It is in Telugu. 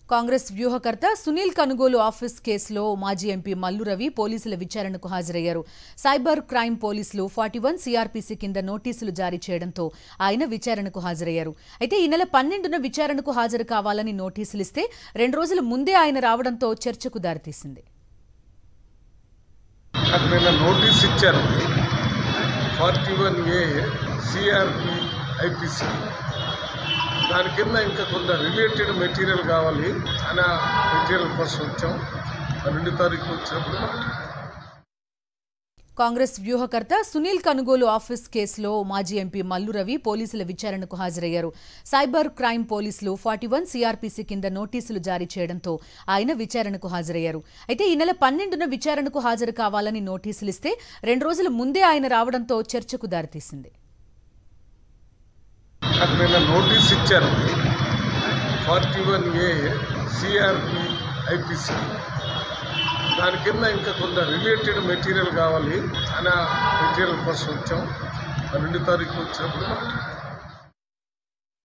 కాంగ్రెస్ వ్యూహకర్త సునీల్ కనుగోలు ఆఫీస్ కేసులో మాజీ ఎంపీ మల్లు రవి పోలీసుల విచారణకు హాజరయ్యారు సైబర్ క్రైమ్ పోలీసులు ఫార్టీ వన్ సిఆర్పీసీ కింద నోటీసులు జారీ చేయడంతో ఆయన విచారణకు హాజరయ్యారు అయితే ఈ నెల పన్నెండున విచారణకు హాజరు కావాలని నోటీసులు ఇస్తే రెండు రోజుల ముందే ఆయన రావడంతో చర్చకు దారితీసింది నాకు నిన్న నోటీస్ ఇచ్చారు forty one A CRP IPC దాని కింద ఇంకా కొంత రిలేటెడ్ మెటీరియల్ కావాలి అని ఆ మెటీరియల్ కోసం వచ్చాం పన్నెండు తారీఖు వచ్చినప్పుడు మాట్లాడతాం కాంగ్రెస్ వ్యూహకర్త సునీల్ కనుగోలు ఆఫీస్ కేసులో మాజీ ఎంపీ మల్లు రవి పోలీసుల విచారణకు హాజరయ్యారు సైబర్ క్రైమ్ పోలీసులు ఫార్టీ వన్ సిఆర్పీసీ కింద నోటీసులు జారీ చేయడంతో ఆయన విచారణకు హాజరయ్యారు అయితే ఈ నెల పన్నెండున విచారణకు హాజరు కావాలని నోటీసులు ఇస్తే రెండు రోజుల ముందే ఆయన రావడంతో చర్చకు దారితీసింది నాకు నిన్న నోటీస్ ఇచ్చారు forty one A CRP IPC దాని కింద ఇంకా కొంత రిలేటెడ్ మెటీరియల్ కావాలి అని ఆ మెటీరియల్ కోసం వచ్చాం పన్నెండు తారీఖు వచ్చినప్పుడు మాట్లాడతాం